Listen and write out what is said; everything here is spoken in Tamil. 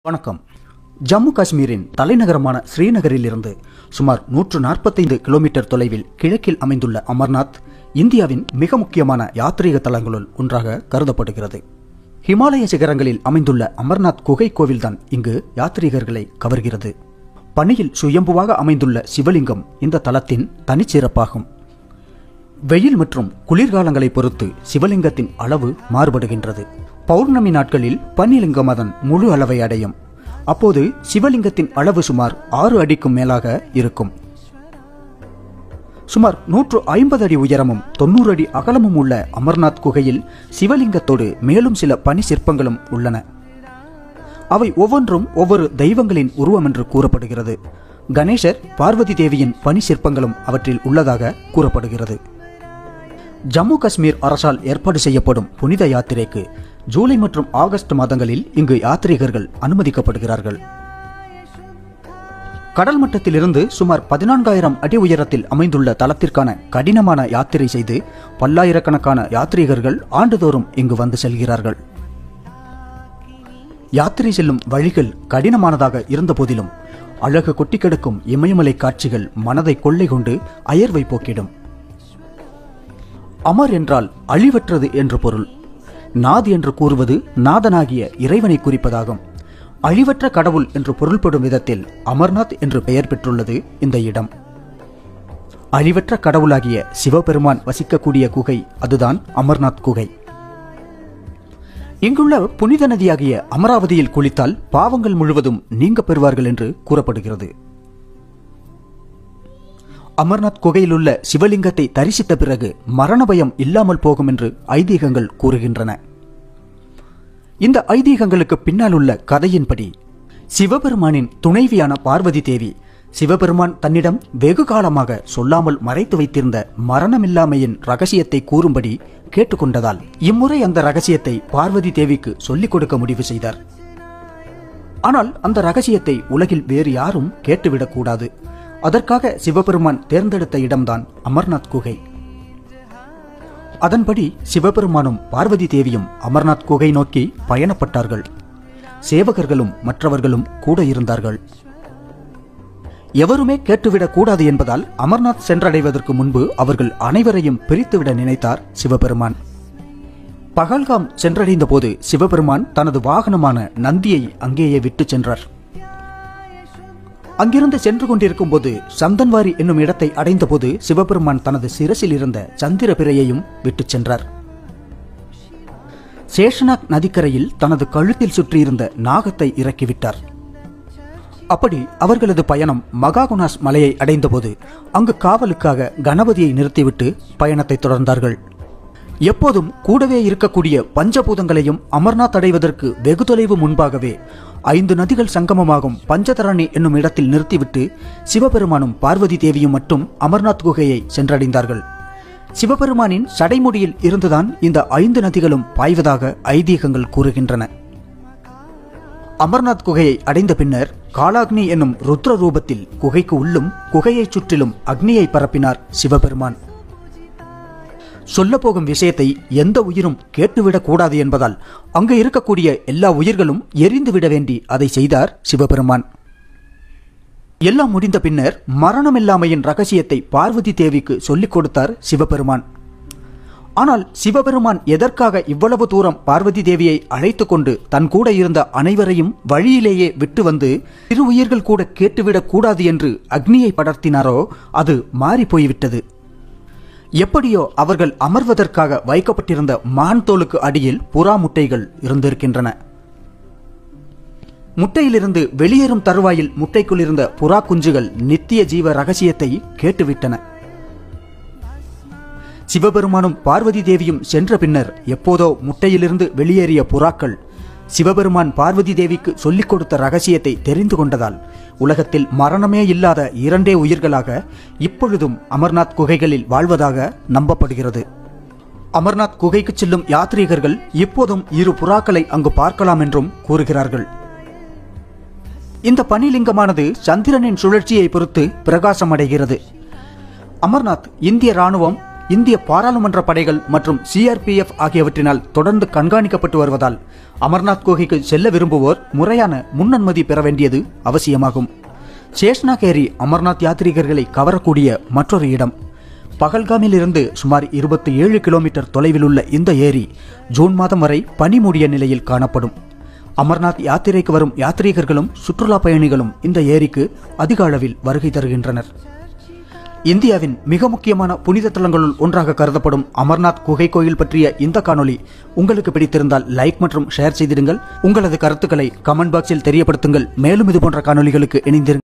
வணக்கம் ஜம்மு காஷ்மீரின் தலைநகரமான ஸ்ரீநகரிலிருந்து சுமார் நூற்று நாற்பத்தைந்து கிலோமீட்டர் தொலைவில் கிழக்கில் அமைந்துள்ள அமர்நாத் இந்தியாவின் மிக முக்கியமான யாத்ரீக தலங்களுள் ஒன்றாக கருதப்படுகிறது ஹிமாலய சிகரங்களில் அமைந்துள்ள அமர்நாத் குகை கோவில்தான் இங்கு யாத்ரீகர்களை கவர்கிறது பனியில் சுயம்புவாக அமைந்துள்ள சிவலிங்கம் இந்த தலத்தின் தனிச்சிறப்பாகும் வெயில் மற்றும் குளிர்காலங்களை பொறுத்து சிவலிங்கத்தின் அளவு மாறுபடுகின்றது பௌர்ணமி நாட்களில் பன்னிலிங்கம் அதன் முழு அளவை அடையும் அப்போது சிவலிங்கத்தின் அளவு சுமார் ஆறு அடிக்கும் மேலாக இருக்கும் சுமார் நூற்று ஐம்பது அடி உயரமும் தொண்ணூறு அடி அகலமும் உள்ள அமர்நாத் குகையில் சிவலிங்கத்தோடு மேலும் சில பனி சிற்பங்களும் உள்ளன அவை ஒவ்வொன்றும் ஒவ்வொரு தெய்வங்களின் உருவம் என்று கூறப்படுகிறது கணேசர் பார்வதி தேவியின் பனி சிற்பங்களும் அவற்றில் உள்ளதாக கூறப்படுகிறது ஜம்மு காஷ்மீர் அரசால் ஏற்பாடு செய்யப்படும் புனித யாத்திரைக்கு ஜூலை மற்றும் ஆகஸ்ட் மாதங்களில் இங்கு யாத்ரீகர்கள் அனுமதிக்கப்படுகிறார்கள் கடல் மட்டத்திலிருந்து சுமார் பதினான்காயிரம் அடி உயரத்தில் அமைந்துள்ள தலத்திற்கான கடினமான யாத்திரை செய்து பல்லாயிரக்கணக்கான யாத்ரீகர்கள் ஆண்டுதோறும் இங்கு வந்து செல்கிறார்கள் யாத்திரை செல்லும் வழிகள் கடினமானதாக இருந்த போதிலும் அழகு கொட்டி கிடக்கும் இமயமலை காட்சிகள் மனதை கொள்ளை கொண்டு அயர்வை போக்கிடும் அமர் என்றால் அழிவற்றது என்று பொருள் நாத் என்று கூறுவது நாதனாகிய இறைவனை குறிப்பதாகும் அழிவற்ற கடவுள் என்று பொருள்படும் விதத்தில் அமர்நாத் என்று பெயர் பெற்றுள்ளது இந்த இடம் அழிவற்ற கடவுளாகிய சிவபெருமான் வசிக்கக்கூடிய குகை அதுதான் அமர்நாத் குகை இங்குள்ள புனித நதியாகிய அமராவதியில் குளித்தால் பாவங்கள் முழுவதும் நீங்க பெறுவார்கள் என்று கூறப்படுகிறது அமர்நாத் குகையிலுள்ள சிவலிங்கத்தை தரிசித்த பிறகு மரண பயம் இல்லாமல் போகும் என்று ஐதீகங்கள் கூறுகின்றன இந்த ஐதீகங்களுக்கு பின்னால் உள்ள கதையின்படி சிவபெருமானின் துணைவியான பார்வதி தேவி சிவபெருமான் தன்னிடம் வெகு காலமாக சொல்லாமல் மறைத்து வைத்திருந்த மரணமில்லாமையின் ரகசியத்தை கூறும்படி கேட்டுக்கொண்டதால் இம்முறை அந்த ரகசியத்தை பார்வதி தேவிக்கு சொல்லிக் கொடுக்க முடிவு செய்தார் ஆனால் அந்த ரகசியத்தை உலகில் வேறு யாரும் கேட்டுவிடக்கூடாது அதற்காக சிவபெருமான் தேர்ந்தெடுத்த இடம்தான் அமர்நாத் குகை அதன்படி சிவபெருமானும் பார்வதி தேவியும் அமர்நாத் குகை நோக்கி பயணப்பட்டார்கள் சேவகர்களும் மற்றவர்களும் கூட இருந்தார்கள் எவருமே கேட்டுவிடக் கூடாது என்பதால் அமர்நாத் சென்றடைவதற்கு முன்பு அவர்கள் அனைவரையும் பிரித்துவிட நினைத்தார் சிவபெருமான் பகல்காம் சென்றடைந்த போது சிவபெருமான் தனது வாகனமான நந்தியை அங்கேயே விட்டுச் சென்றார் அங்கிருந்து சென்று கொண்டிருக்கும் போது சந்தன்வாரி என்னும் இடத்தை அடைந்தபோது சிவபெருமான் தனது சிரசில் இருந்த சந்திர பிறையையும் விட்டுச் சென்றார் சேஷநாக் நதிக்கரையில் தனது கழுத்தில் சுற்றியிருந்த நாகத்தை இறக்கிவிட்டார் அப்படி அவர்களது பயணம் மகாகுணாஸ் மலையை அடைந்தபோது அங்கு காவலுக்காக கணபதியை நிறுத்திவிட்டு பயணத்தை தொடர்ந்தார்கள் எப்போதும் கூடவே இருக்கக்கூடிய பஞ்சபூதங்களையும் அமர்நாத் அடைவதற்கு வெகு தொலைவு முன்பாகவே ஐந்து நதிகள் சங்கமமாகும் பஞ்சதரணி என்னும் இடத்தில் நிறுத்திவிட்டு சிவபெருமானும் பார்வதி தேவியும் மட்டும் அமர்நாத் குகையை சென்றடைந்தார்கள் சிவபெருமானின் சடைமுடியில் இருந்துதான் இந்த ஐந்து நதிகளும் பாய்வதாக ஐதீகங்கள் கூறுகின்றன அமர்நாத் குகையை அடைந்த பின்னர் காலாக்னி என்னும் ருத்ர ரூபத்தில் குகைக்கு உள்ளும் குகையைச் சுற்றிலும் அக்னியை பரப்பினார் சிவபெருமான் சொல்லப்போகும் விஷயத்தை எந்த உயிரும் கேட்டுவிடக் கூடாது என்பதால் அங்கு இருக்கக்கூடிய எல்லா உயிர்களும் எரிந்துவிட வேண்டி அதை செய்தார் சிவபெருமான் எல்லாம் முடிந்த பின்னர் மரணமில்லாமையின் ரகசியத்தை பார்வதி தேவிக்கு சொல்லிக் கொடுத்தார் சிவபெருமான் ஆனால் சிவபெருமான் எதற்காக இவ்வளவு தூரம் பார்வதி தேவியை அழைத்து கொண்டு தன் கூட இருந்த அனைவரையும் வழியிலேயே விட்டு வந்து சிறு உயிர்கள் கூட கேட்டுவிடக் கூடாது என்று அக்னியை படர்த்தினாரோ அது மாறி போய்விட்டது எப்படியோ அவர்கள் அமர்வதற்காக வைக்கப்பட்டிருந்த மான் தோலுக்கு அடியில் புறா முட்டைகள் இருந்திருக்கின்றன முட்டையிலிருந்து வெளியேறும் தருவாயில் முட்டைக்குள் இருந்த புறா குஞ்சுகள் நித்திய ஜீவ ரகசியத்தை கேட்டுவிட்டன சிவபெருமானும் பார்வதி தேவியும் சென்ற பின்னர் எப்போதோ முட்டையிலிருந்து வெளியேறிய புறாக்கள் சிவபெருமான் பார்வதி தேவிக்கு சொல்லிக் கொடுத்த ரகசியத்தை தெரிந்து கொண்டதால் உலகத்தில் மரணமே இல்லாத இரண்டே உயிர்களாக இப்பொழுதும் அமர்நாத் குகைகளில் வாழ்வதாக நம்பப்படுகிறது அமர்நாத் குகைக்கு செல்லும் யாத்ரீகர்கள் இப்போதும் இரு புறாக்களை அங்கு பார்க்கலாம் என்றும் கூறுகிறார்கள் இந்த பனிலிங்கமானது சந்திரனின் சுழற்சியை பொறுத்து பிரகாசம் அடைகிறது அமர்நாத் இந்திய ராணுவம் இந்திய பாராளுமன்ற படைகள் மற்றும் சிஆர்பிஎஃப் ஆகியவற்றினால் தொடர்ந்து கண்காணிக்கப்பட்டு வருவதால் அமர்நாத் குகைக்கு செல்ல விரும்புவோர் முறையான முன்னனுமதி பெற வேண்டியது அவசியமாகும் சேஷ்னாகேரி அமர்நாத் யாத்ரீகர்களை கவரக்கூடிய மற்றொரு இடம் பகல்காமில் இருந்து சுமார் இருபத்தி ஏழு கிலோமீட்டர் தொலைவில் உள்ள இந்த ஏரி ஜூன் மாதம் வரை பனிமூடிய நிலையில் காணப்படும் அமர்நாத் யாத்திரைக்கு வரும் யாத்ரீகர்களும் சுற்றுலா பயணிகளும் இந்த ஏரிக்கு அதிக அளவில் வருகை தருகின்றனர் இந்தியாவின் மிக முக்கியமான புனித தலங்களுள் ஒன்றாக கருதப்படும் அமர்நாத் குகை கோயில் பற்றிய இந்த காணொளி உங்களுக்கு பிடித்திருந்தால் லைக் மற்றும் ஷேர் செய்திடுங்கள் உங்களது கருத்துக்களை கமெண்ட் பாக்ஸில் தெரியப்படுத்துங்கள் மேலும் இது போன்ற காணொளிகளுக்கு இணைந்திருங்கள்